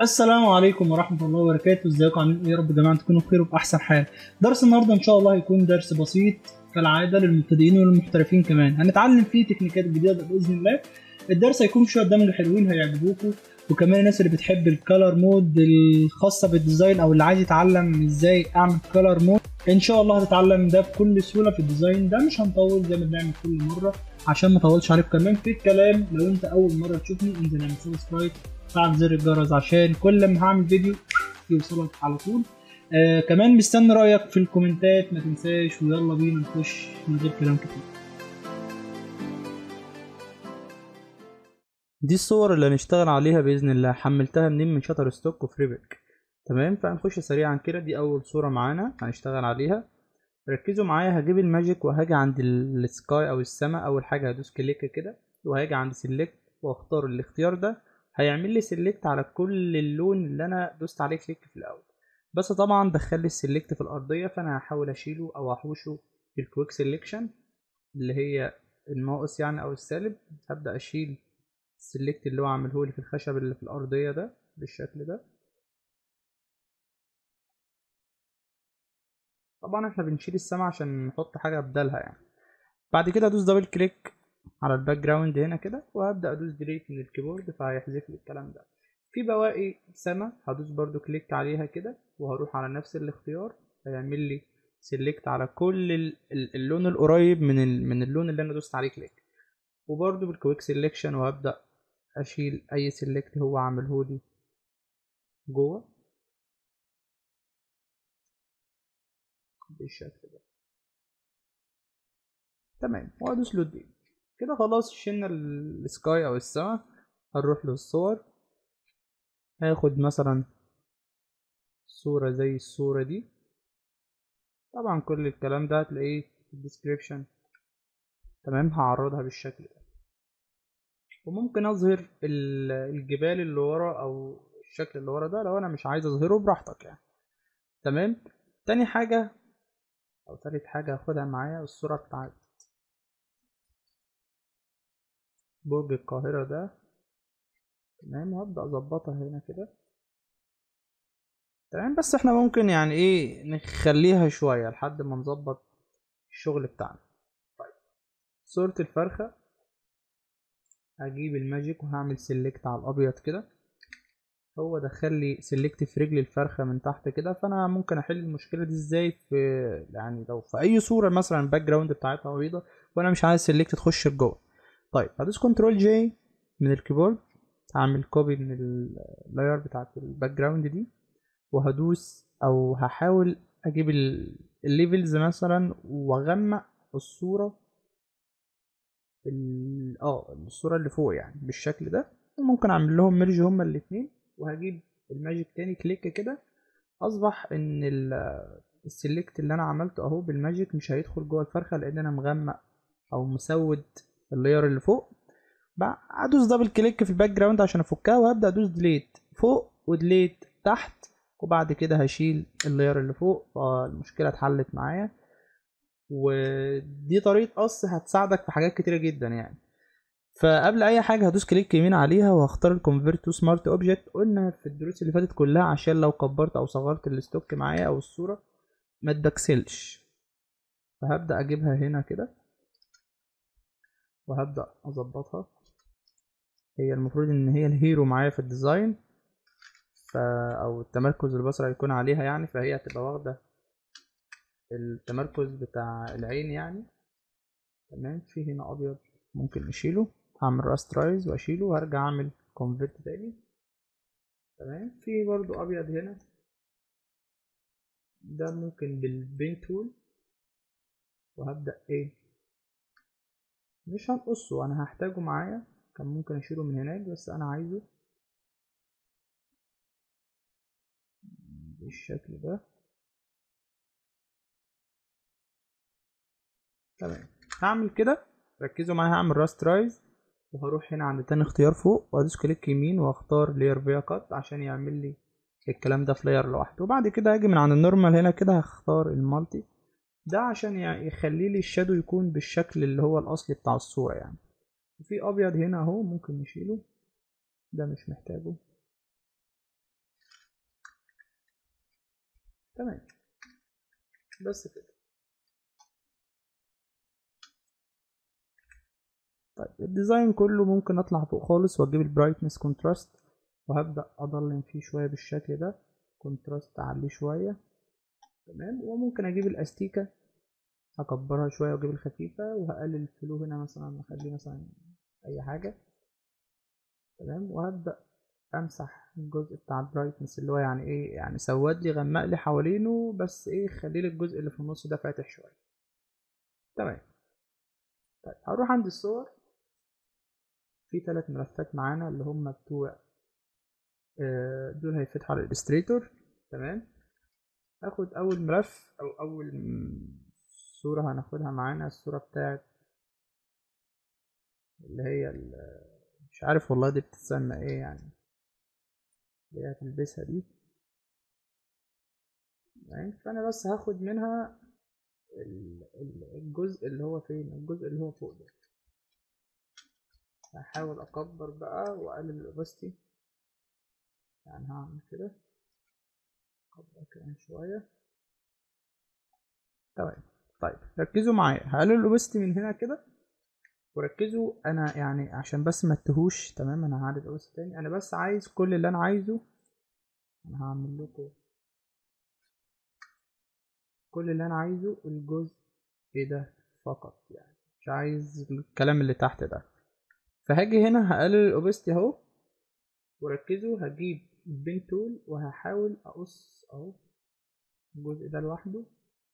السلام عليكم ورحمة الله وبركاته ازيكم عاملين ايه يا رب يا جماعة تكونوا بخير وبأحسن حال درس النهاردة ان شاء الله هيكون درس بسيط كالعادة للمبتدئين والمحترفين كمان هنتعلم فيه تكنيكات جديدة بإذن الله الدرس هيكون فيه شوية دمج حلوين هيعجبوكم وكمان الناس اللي بتحب الكالر مود الخاصة بالديزاين او اللي عايز يتعلم ازاي اعمل كالر مود ان شاء الله هتتعلم ده بكل سهولة في الديزاين ده مش هنطول زي ما بنعمل كل مرة عشان ما اطولش عليكم كمان في الكلام لو انت اول مرة تشوفني انزل اعمل سبسكرايب فعل زر الجرس عشان كل ما هعمل فيديو يوصلك على طول آه كمان مستني رايك في الكومنتات ما تنساش ويلا بينا نخش من غير كلام كتير دي الصور اللي هنشتغل عليها باذن الله حملتها منين من شاتر ستوك وفريبك تمام فهنخش سريعا كده دي اول صوره معانا هنشتغل عليها ركزوا معايا هجيب الماجيك وهاجي عند السكاي او السماء اول حاجه هدوس كليك كده وهاجي عند سيلكت واختار الاختيار ده هيعمل لي سيلكت على كل اللون اللي انا دوست عليه كليك في الاول بس طبعا دخل لي السيلكت في الارضيه فانا هحاول اشيله او احوشه بالكويك سيلكشن اللي هي الناقص يعني او السالب هبدا اشيل السيلكت اللي هو عامله لي في الخشب اللي في الارضيه ده بالشكل ده طبعا احنا بنشيل السما عشان نحط حاجه بدالها يعني بعد كده ادوس دبل كليك على الباك جراوند هنا كده وهبدا ادوس ديليت من الكيبورد فهيحذف لي الكلام ده في بواقي سما هدوس برضو كليك عليها كده وهروح على نفس الاختيار هيعمل لي سيلكت على كل اللون القريب من من اللون اللي انا دوست عليه كليك وبرضو بالكويك سيلكشن وهبدا اشيل اي سيلكت هو عامله لي جوه بالشكل ده تمام وادوس له دي كده خلاص شلنا السكاي او السما هنروح للصور هاخد مثلا صورة زي الصورة دي طبعا كل الكلام ده هتلاقيه في الديسكريبشن تمام هعرضها بالشكل ده وممكن اظهر الجبال اللي ورا او الشكل اللي ورا ده لو انا مش عايز اظهره براحتك يعني تمام تاني حاجة او تالت حاجة هاخدها معايا الصورة بتاعت برج القاهرة ده تمام وهبدأ أظبطها هنا كده تمام بس احنا ممكن يعني ايه نخليها شوية لحد ما نظبط الشغل بتاعنا طيب صورة الفرخة هجيب الماجيك وهعمل سيلكت على الأبيض كده هو دخل لي سيلكت في رجل الفرخة من تحت كده فأنا ممكن أحل المشكلة دي ازاي في يعني لو في أي صورة مثلا الباك جراوند بتاعتها بيضة وأنا مش عايز سيلكت تخش لجوه طيب هدوس كنترول جي من الكيبورد هعمل كوبي من اللاير بتاعت الباك جراوند دي وهدوس او هحاول اجيب الليفلز مثلا واغمق الصوره اه الصوره اللي فوق يعني بالشكل ده ممكن اعمل لهم ميرج هما الاتنين وهجيب الماجيك تاني كليك كده اصبح ان السلكت اللي انا عملته اهو بالماجيك مش هيدخل جوه الفرخه لان انا مغمق او مسود اللاير اللي فوق ادوس دبل كليك في الباك جراوند عشان افكها وهبدا ادوس ديليت فوق وديليت تحت وبعد كده هشيل اللاير اللي فوق فالمشكله اتحلت معايا ودي طريقه قص هتساعدك في حاجات كتيره جدا يعني فقبل اي حاجه هدوس كليك يمين عليها وهختار الكونفيرت تو سمارت اوبجكت قلنا في الدروس اللي فاتت كلها عشان لو كبرت او صغرت الستوك معايا او الصوره ما تبكسلش فهبدا اجيبها هنا كده وهبدأ أظبطها هي المفروض إن هي الهيرو معايا في الديزاين ف أو التمركز البصري هيكون عليها يعني فهي هتبقى واخدة التمركز بتاع العين يعني تمام في هنا أبيض ممكن نشيله هعمل راسترايز وأشيله وهرجع أعمل كونفرت تاني تمام في برضو أبيض هنا ده ممكن بالبين تول وهبدأ إيه مش هنقصه انا هحتاجه معايا كان ممكن اشيله من هناك بس انا عايزه بالشكل ده تمام هعمل كده ركزوا معايا هعمل راسترايز وهروح هنا عند تاني اختيار فوق وادوس كليك يمين واختار لاير فيا كات عشان يعمل لي الكلام ده في لاير لوحده وبعد كده هاجي من عند النورمال هنا كده هختار المالتي ده عشان يخلي لي الشادو يكون بالشكل اللي هو الاصلي بتاع الصورة يعني وفي ابيض هنا اهو ممكن نشيله ده مش محتاجه تمام بس كده طيب الديزاين كله ممكن اطلع فوق خالص واجيب البرايتنس كونتراست وهبدأ اضلم فيه شوية بالشكل ده كونتراست اعليه شوية تمام وممكن اجيب الاستيكة هكبرها شوية واجيب الخفيفة وهقلل الفلو هنا مثلا اخليه مثلا اي حاجة تمام وهبدأ امسح الجزء بتاع البرايتنس اللي هو يعني ايه يعني سود لي غمق لي حوالينه بس ايه خلي لي الجزء اللي في النص ده فاتح شوية تمام طيب هروح عند الصور في ثلاث ملفات معانا اللي هم بتوع آه، دول هيفتحوا على الالستريتور تمام هاخد اول ملف او اول م- صورة هناخدها معانا الصورة بتاعت اللي هي ال- مش عارف والله دي بتتسمى ايه يعني اللي هي هتلبسها دي تمام فانا بس هاخد منها ال- ال- الجزء اللي هو فين الجزء اللي هو فوق ده هحاول اكبر بقى واقلل الاوبستي يعني هعمل كده اكبر كمان شوية تمام طيب ركزوا معايا هقلل الاوبستي من هنا كده وركزوا انا يعني عشان بس ما تتهوش تمام انا هعدل الاوبستي تاني انا بس عايز كل اللي انا عايزه انا هعمل لكم كل اللي انا عايزه الجزء ده فقط يعني مش عايز الكلام اللي تحت ده فهاجي هنا هقلل الاوبستي اهو وركزوا هجيب البين تول وهحاول اقص اهو الجزء ده لوحده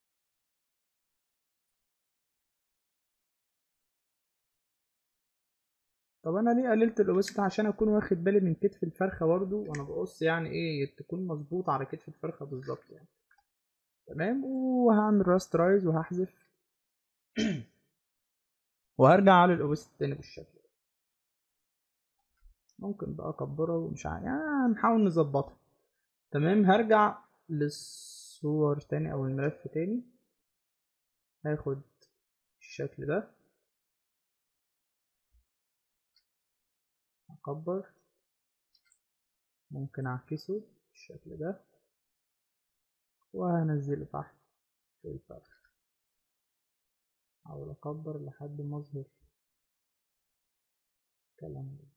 طب انا ليه قللت الاوبستي عشان اكون واخد بالي من كتف الفرخه برضه وانا بقص يعني ايه تكون مظبوط على كتف الفرخه بالظبط يعني تمام وهعمل راسترايز وهحذف وهرجع على الاوبستي تاني بالشكل ده ممكن بقى اكبرها ومش عارف يعني هنحاول نظبطها تمام هرجع للصور تاني او الملف تاني هاخد الشكل ده اكبر ممكن اعكسه بالشكل ده وهنزله تحت في الفرخ احاول اكبر لحد ما اظهر الكلام ده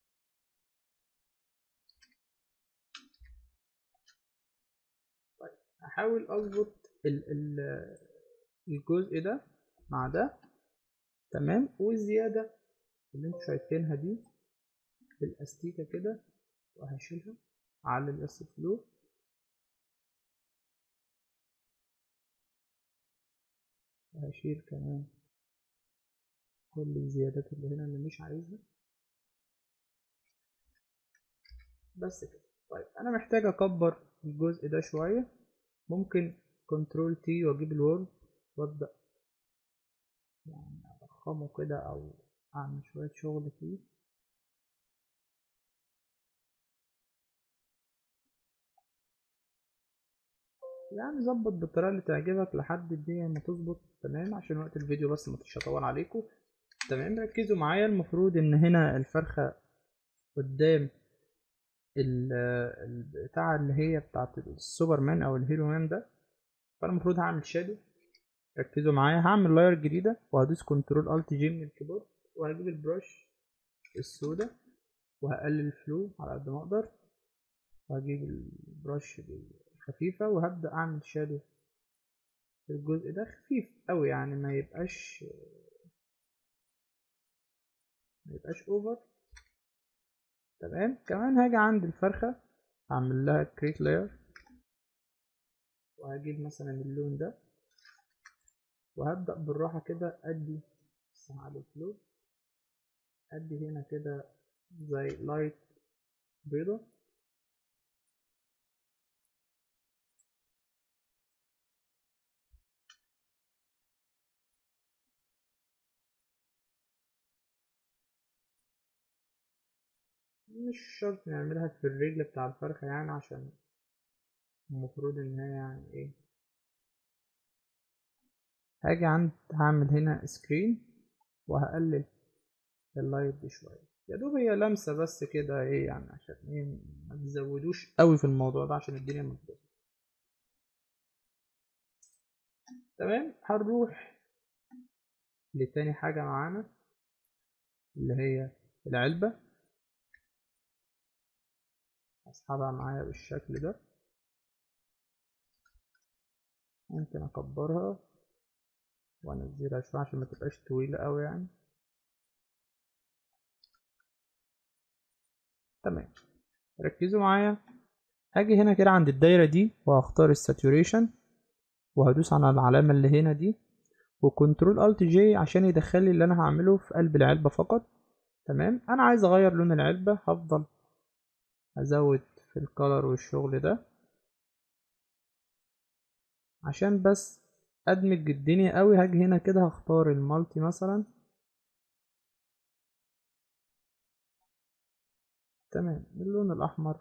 طيب احاول اظبط ال ال الجزء ده مع ده تمام والزيادة اللي انتوا شايفينها دي بالاستيكة كده وهشيلها على الاس فلو وهشيل كمان كل الزيادات اللي هنا اللي مش عايزها بس كده طيب انا محتاج اكبر الجزء ده شوية ممكن كنترول تي واجيب الوورد وابدأ يعني اضخمه كده او اعمل شوية شغل فيه يعني ظبط بالطريقة اللي تعجبك لحد الدنيا ما تظبط تمام عشان وقت الفيديو بس مش هطول عليكم تمام ركزوا معايا المفروض ان هنا الفرخة قدام ال- البتاع اللي هي بتاعت السوبرمان او الهيرو مان ده فانا المفروض هعمل شادو ركزوا معايا هعمل لاير جديدة وهدوس كنترول الت جي من الكيبورد وهجيب البرش السوداء وهقلل الفلو على قد ما اقدر وهجيب البرش الخفيفة وهبدأ اعمل شادو في الجزء ده خفيف قوي يعني ما يبقاش ما يبقاش اوفر تمام كمان هاجي عند الفرخة اعمل لها كريت لاير وهجيب مثلا اللون ده وهبدأ بالراحة كده ادي بس على الفلو ادي هنا كده زي لايت بيضة مش شرط نعملها في الرجل بتاع الفرخة يعني عشان المفروض ان هي يعني ايه هاجي عند هعمل هنا سكرين وهقلل اللايت دي شوية يا دوب هي لمسة بس كده ايه يعني عشان ايه ما تزودوش قوي في الموضوع ده عشان الدنيا ما تبوظ تمام هنروح لتاني حاجة معانا اللي هي العلبة اسحبها معايا بالشكل ده ممكن اكبرها وانزلها شوية عشان ما تبقاش طويلة اوي يعني تمام ركزوا معايا هاجي هنا كده عند الدايرة دي وهختار الساتوريشن وهدوس على العلامة اللي هنا دي وكنترول الت جي عشان يدخل لي اللي انا هعمله في قلب العلبة فقط تمام انا عايز اغير لون العلبة هفضل ازود في الكالر والشغل ده عشان بس ادمج الدنيا قوي هاجي هنا كده هختار المالتي مثلا تمام اللون الاحمر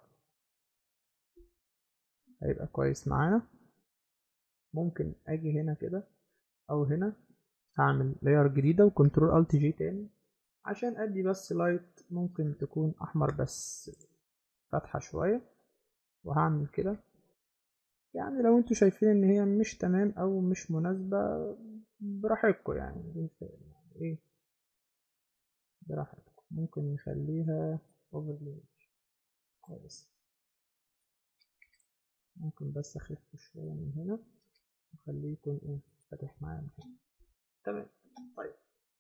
هيبقى كويس معانا ممكن اجي هنا كده او هنا هعمل لاير جديده وكنترول الت جي تاني عشان ادي بس لايت ممكن تكون احمر بس فاتحه شويه وهعمل كده يعني لو انتوا شايفين ان هي مش تمام او مش مناسبه براحتكم يعني دي يعني ايه براحتكم ممكن نخليها اوفر كويس ممكن بس اخف شويه من هنا وخليه يكون ايه فاتح معايا من هنا تمام طيب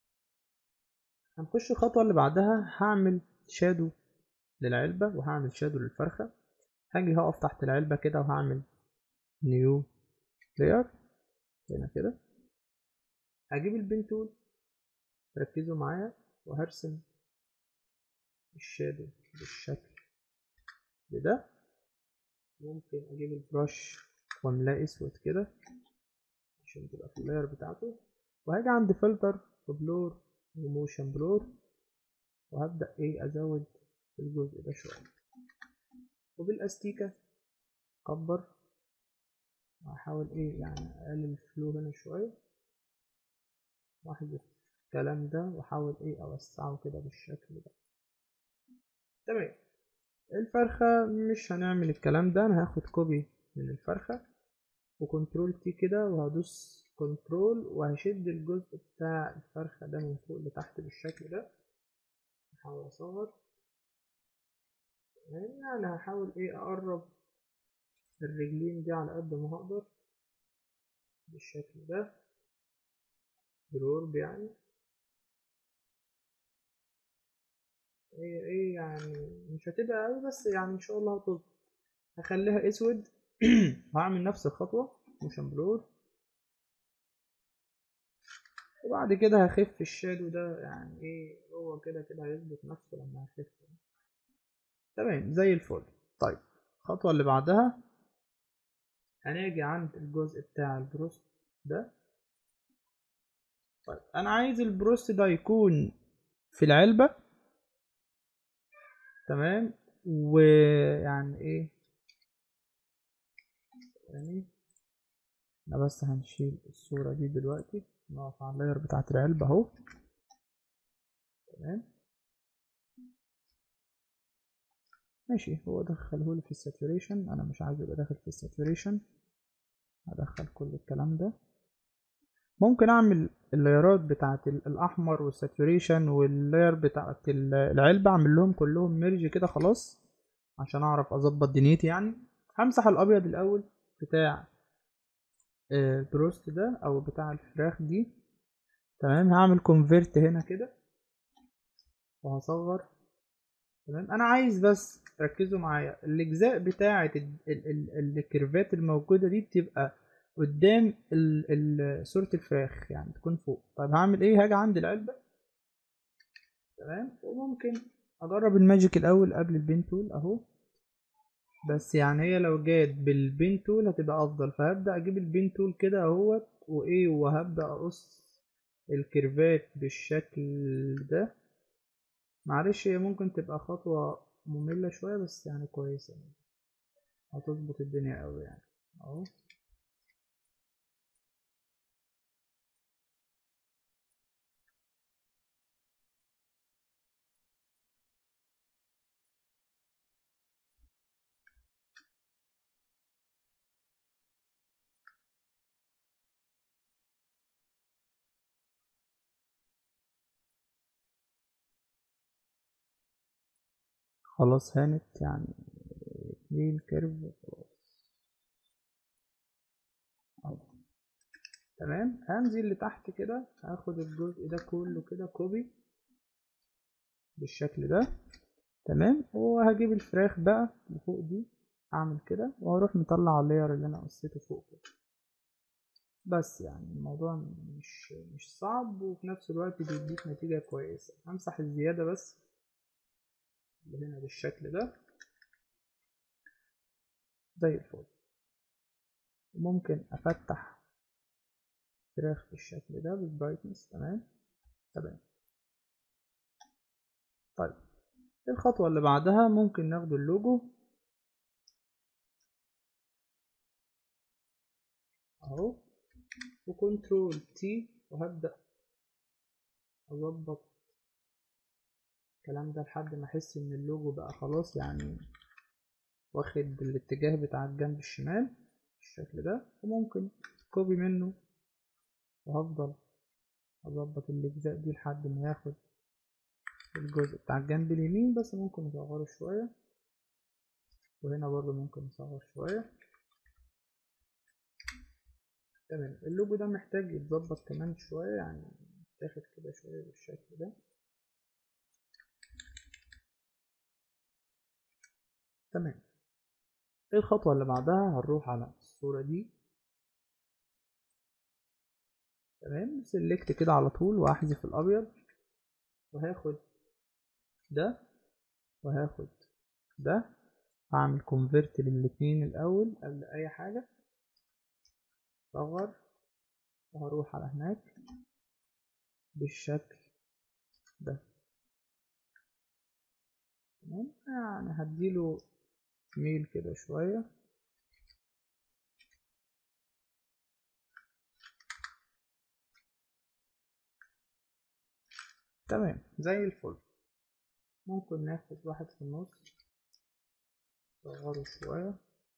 هنخش الخطوه اللي بعدها هعمل شادو للعلبه وهعمل شادو للفرخه هاجي هقف تحت العلبه كده وهعمل نيو لاير هنا كده هجيب البين تول ركزوا معايا وهرسم الشادو بالشكل ده ممكن اجيب البرش واملاه اسود كده عشان تبقى في اللاير بتاعته وهاجي عند فلتر وبلور وموشن بلور وهبدأ ايه ازود الجزء ده شوية وبالاستيكة اكبر واحاول ايه يعني اقلل الفلو هنا شوية واحذف الكلام ده واحاول ايه اوسعه كده بالشكل ده تمام الفرخة مش هنعمل الكلام ده انا هاخد كوبي من الفرخة وكنترول تي كده وهدوس كنترول وهشد الجزء بتاع الفرخة ده من فوق لتحت بالشكل ده هحاول اصغر يعني هحاول ايه اقرب الرجلين دي على قد ما هقدر بالشكل ده بالورب يعني ايه ايه يعني مش هتبقى قوي بس يعني ان شاء الله هتظبط هخليها اسود وهعمل نفس الخطوة موشن بلور وبعد كده هخف الشادو ده يعني ايه هو كده كده هيظبط نفسه لما هخف تمام زي الفل طيب الخطوة اللي بعدها هنيجي عند الجزء بتاع البروست ده طيب انا عايز البروست ده يكون في العلبة تمام ويعني ايه يعني احنا بس هنشيل الصورة دي دلوقتي نقف على اللاير بتاعت العلبة اهو تمام ماشي هو دخلهولي في الساتوريشن انا مش عايزه يبقى داخل في الساتوريشن هدخل كل الكلام ده ممكن اعمل اللايرات بتاعت الاحمر والساتوريشن واللاير بتاعت العلبة اعمل لهم كلهم ميرج كده خلاص عشان اعرف اظبط دنيتي يعني همسح الابيض الاول بتاع البروست ده او بتاع الفراخ دي تمام هعمل كونفيرت هنا كده وهصغر تمام انا عايز بس ركزوا معايا الاجزاء بتاعه الكيرفات الموجوده دي بتبقى قدام ال ال صوره الفراخ يعني تكون فوق طيب هعمل ايه هاجي عند العلبه تمام وممكن اجرب الماجيك الاول قبل البين تول اهو بس يعني هي لو جات بالبين تول هتبقى افضل فهبدا اجيب البين تول كده اهوت وايه وهبدا اقص الكيرفات بالشكل ده معلش هي ممكن تبقى خطوة مملة شوية بس يعني كويسة يعني. هتظبط الدنيا قوي يعني اهو خلاص هانت يعني اتنين كيرف خلاص أهو. تمام هنزل لتحت كده هاخد الجزء ده كله كده كوبي بالشكل ده تمام وهجيب الفراخ بقى اللي فوق دي اعمل كده وهروح مطلع اللاير اللي انا قصيته فوق كده بس يعني الموضوع مش مش صعب وفي نفس الوقت بيديك نتيجة كويسة همسح الزيادة بس اللي هنا بالشكل ده زي الفل وممكن افتح فراخ بالشكل ده بالبرايتنس تمام تمام طيب الخطوة اللي بعدها ممكن ناخد اللوجو اهو وكنترول تي وهبدأ اظبط الكلام ده لحد ما احس ان اللوجو بقى خلاص يعني واخد الاتجاه بتاع الجنب الشمال بالشكل ده وممكن كوبي منه وهفضل اظبط الاجزاء دي لحد ما ياخد الجزء بتاع الجنب اليمين بس ممكن نصغره شوية وهنا برضه ممكن نصغر شوية تمام اللوجو ده محتاج يتظبط كمان شوية يعني تاخد كده شوية بالشكل ده تمام الخطوة اللي بعدها هنروح على الصورة دي تمام سلكت كده على طول وهحذف الأبيض وهاخد ده وهاخد ده هعمل كونفرت للاتنين الأول قبل أي حاجة صغر وهروح على هناك بالشكل ده تمام يعني هديله ميل كده شوية تمام زي الفل ممكن ناخد واحد في النص صغره شوية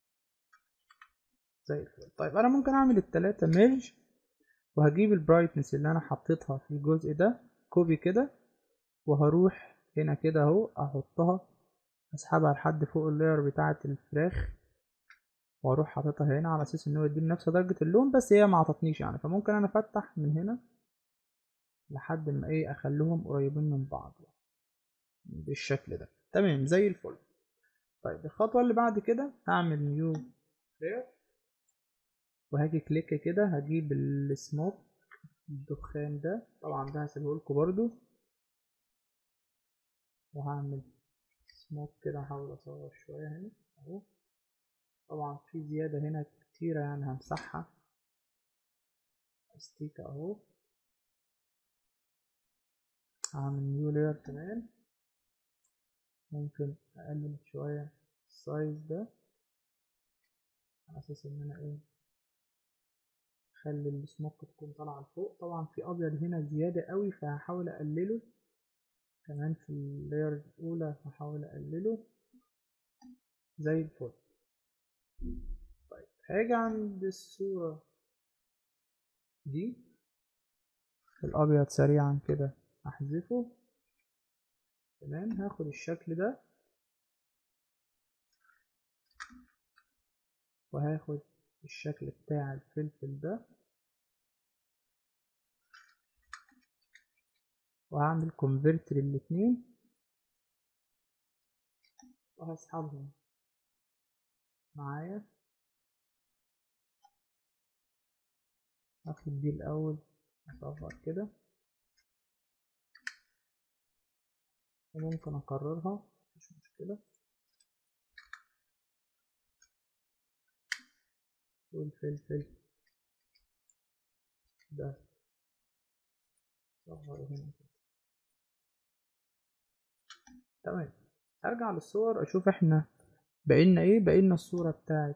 زي الفل طيب انا ممكن اعمل التلاتة ميرج وهجيب البرايتنس اللي انا حطيتها في الجزء ده كوبي كده وهروح هنا كده اهو احطها اسحبها لحد فوق اللاير بتاعة الفراخ واروح حاططها هنا على اساس ان هو يديني نفس درجة اللون بس هي ما عطتنيش يعني فممكن انا افتح من هنا لحد ما ايه اخليهم قريبين من بعض بالشكل ده تمام زي الفل طيب الخطوة اللي بعد كده هعمل نيو لاير وهاجي كليك كده هجيب السموك الدخان ده طبعا ده هسيبه لكم برضو وهعمل سموك كده هحاول اصور شوية هنا اهو طبعا في زيادة هنا كتيرة يعني همسحها استيكة اهو هعمل نيو لاير كمان ممكن اقلل شوية السايز ده على اساس ان انا ايه اخلي السموك تكون طالعة لفوق طبعا في ابيض هنا زيادة قوي فهحاول اقلله كمان في اللاير الاولى هحاول اقلله زي الفل طيب هاجي عند الصورة دي الابيض سريعا كده احذفه تمام هاخد الشكل ده وهاخد الشكل بتاع الفلفل ده وهعمل كونفرت للاتنين وهسحبهم معايا هاخد دي الاول اصغر كده وممكن اكررها مش مشكلة والفلفل ده صغره هنا كده تمام ارجع للصور اشوف احنا بقينا ايه بقينا الصورة بتاعت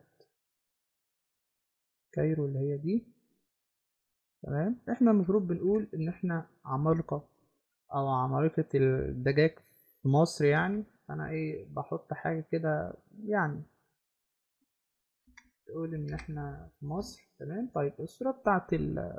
كايرو اللي هي دي تمام احنا المفروض بنقول ان احنا عمالقة او عمالقة الدجاج في مصر يعني انا ايه بحط حاجة كده يعني تقول ان احنا في مصر تمام طيب الصورة بتاعت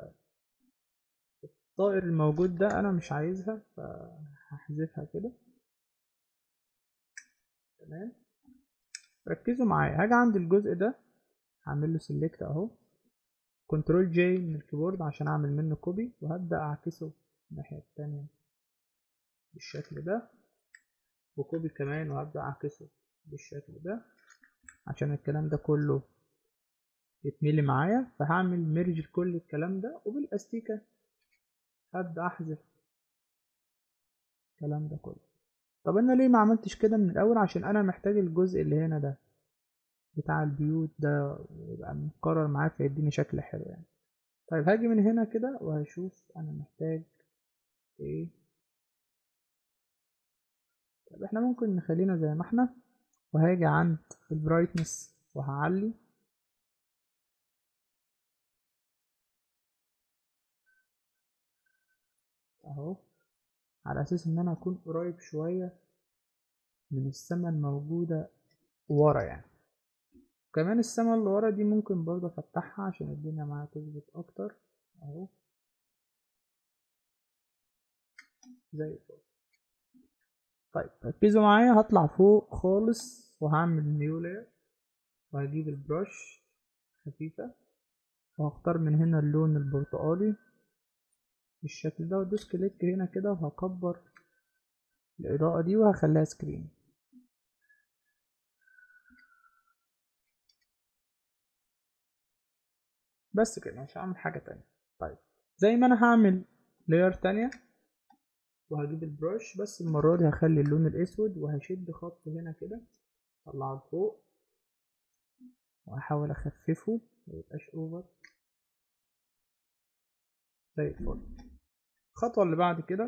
الطائر الموجود ده انا مش عايزها فهحذفها كده تمام ركزوا معايا هاجي عند الجزء ده هعمل له سيلكت اهو كنترول جي من الكيبورد عشان اعمل منه كوبي وهبدا اعكسه الناحيه التانية بالشكل ده وكوبي كمان وهبدا اعكسه بالشكل ده عشان الكلام ده كله يتملي معايا فهعمل ميرج لكل الكلام ده وبالاستيكه هبدا احذف الكلام ده كله طب انا ليه ما عملتش كده من الاول عشان انا محتاج الجزء اللي هنا ده بتاع البيوت ده يبقى مقرر معاه فيديني شكل حلو يعني طيب هاجي من هنا كده وهشوف انا محتاج ايه طب احنا ممكن نخلينا زي ما احنا وهاجي عند البرايتنس وهعلي اهو على اساس ان انا اكون قريب شوية من السما الموجودة ورا يعني كمان السما اللي ورا دي ممكن برضه افتحها عشان الدنيا معايا تظبط اكتر اهو زي الفل طيب ركزوا معايا هطلع فوق خالص وهعمل نيو لاير وهجيب البرش خفيفة وهختار من هنا اللون البرتقالي بالشكل ده وادوس كليك هنا كده وهكبر الإضاءة دي وهخليها سكرين بس كده مش هعمل حاجة تانية طيب زي ما انا هعمل لاير تانية وهجيب البرش بس المرة دي هخلي اللون الاسود وهشد خط هنا كده اطلعه لفوق وهحاول اخففه ميبقاش اوفر زي الفل الخطوة اللي بعد كده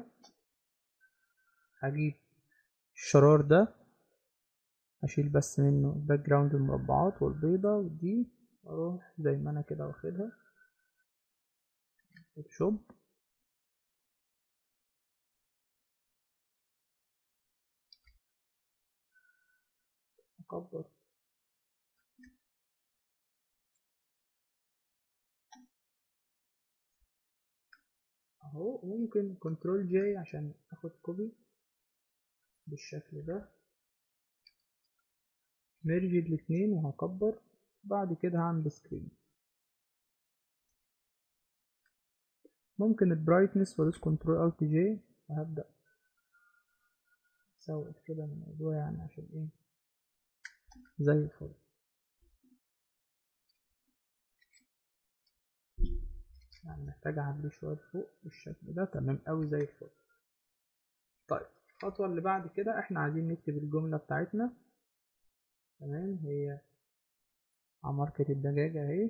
هجيب الشرار ده هشيل بس منه الباك جراوند المربعات والبيضة ودي اروح زي ما انا كده واخدها فوتوشوب اكبر اهو ممكن كنترول جي عشان اخد كوبي بالشكل ده ميرج الاتنين وهكبر بعد كده هعمل سكرين ممكن البرايتنس وادوس كنترول الت جي وهبدأ اسوق كده الموضوع يعني عشان ايه زي الفل يعني محتاج اعديه شوية فوق بالشكل ده تمام قوي زي الفل طيب الخطوة اللي بعد كده احنا عايزين نكتب الجملة بتاعتنا تمام هي عماركة الدجاجة اهي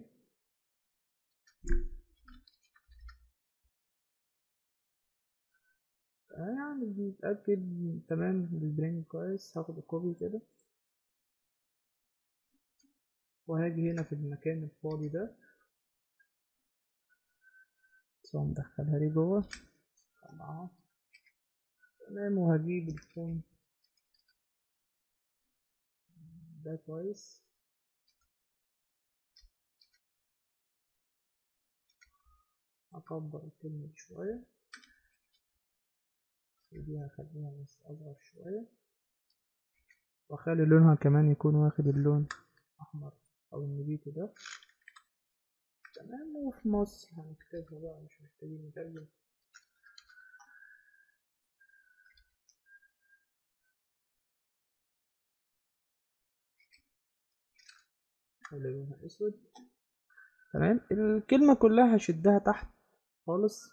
يعني بنتأكد تمام بالبرينج كويس هاخد الكوبي كده وهاجي هنا في المكان الفاضي ده سو ندخلها لي جوه طبعا تمام وهجيب الفون ده كويس أكبر الكلمة دي شوية ودي هخليها بس أصغر شوية وأخلي لونها كمان يكون واخد اللون أحمر أو النبيتي ده تمام وفي مصر هنكتبها بقى مش محتاجين نترجم خلي لونها أسود تمام الكلمة كلها هشدها تحت خالص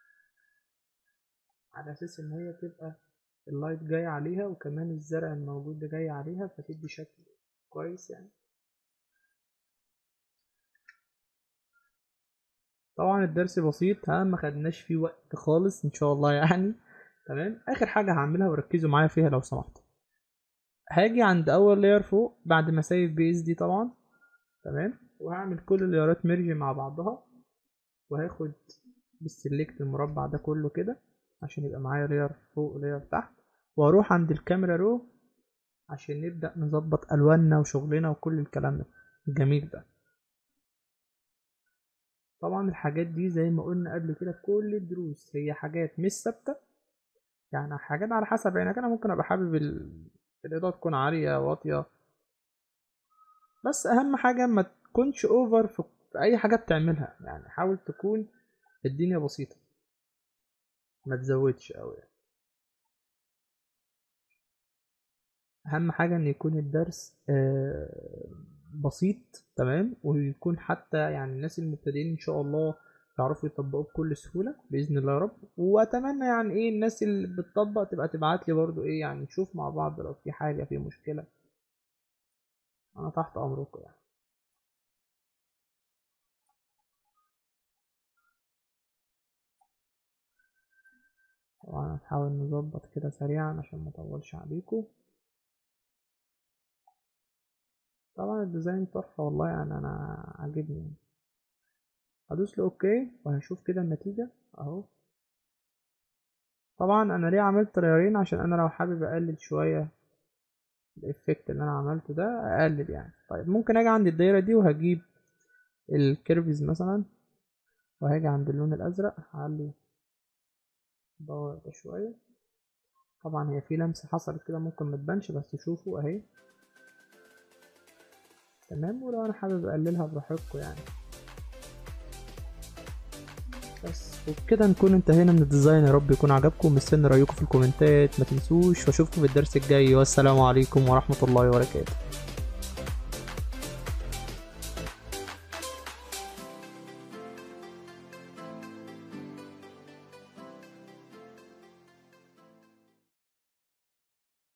على أساس إن هي تبقى اللايت جاي عليها وكمان الزرع الموجود ده جاي عليها فتدي شكل كويس يعني طبعا الدرس بسيط ها ما خدناش فيه وقت خالص ان شاء الله يعني تمام اخر حاجه هعملها وركزوا معايا فيها لو سمحتوا هاجي عند اول لاير فوق بعد ما سايب بي اس دي طبعا تمام وهعمل كل اللايرات ميرج مع بعضها وهاخد بالسلكت المربع ده كله كده عشان يبقى معايا لاير فوق ولاير تحت واروح عند الكاميرا رو عشان نبدا نظبط الواننا وشغلنا وكل الكلام ده الجميل ده طبعا الحاجات دي زي ما قلنا قبل كده في كل الدروس هي حاجات مش ثابته يعني حاجات على حسب عينك انا ممكن ابقى حابب الاضاءه تكون عاليه واطيه بس اهم حاجه ما تكونش اوفر في في اي حاجه بتعملها يعني حاول تكون الدنيا بسيطه ما تزودش قوي يعني. اهم حاجه ان يكون الدرس آه، بسيط تمام ويكون حتى يعني الناس المبتدئين ان شاء الله يعرفوا يطبقوه بكل سهوله باذن الله يا رب واتمنى يعني ايه الناس اللي بتطبق تبقى تبعت لي برضو ايه يعني نشوف مع بعض لو في حاجه في مشكله انا تحت امركم يعني طبعا هنحاول نظبط كده سريعا عشان ما اطولش عليكم طبعا الديزاين تحفه والله يعني انا عاجبني يعني. هدوس له اوكي وهشوف كده النتيجه اهو طبعا انا ليه عملت طيارين عشان انا لو حابب اقلل شويه الافكت اللي انا عملته ده اقلل يعني طيب ممكن اجي عند الدايره دي وهجيب الكيرفز مثلا وهاجي عند اللون الازرق هعلي الباور ده شويه طبعا هي في لمسه حصلت كده ممكن ما تبانش بس شوفوا اهي تمام ولو انا حابب اقللها براحتكم يعني بس وبكده نكون انتهينا من الديزاين يا رب يكون عجبكم مستني رايكم في الكومنتات ما تنسوش واشوفكم في الدرس الجاي والسلام عليكم ورحمه الله وبركاته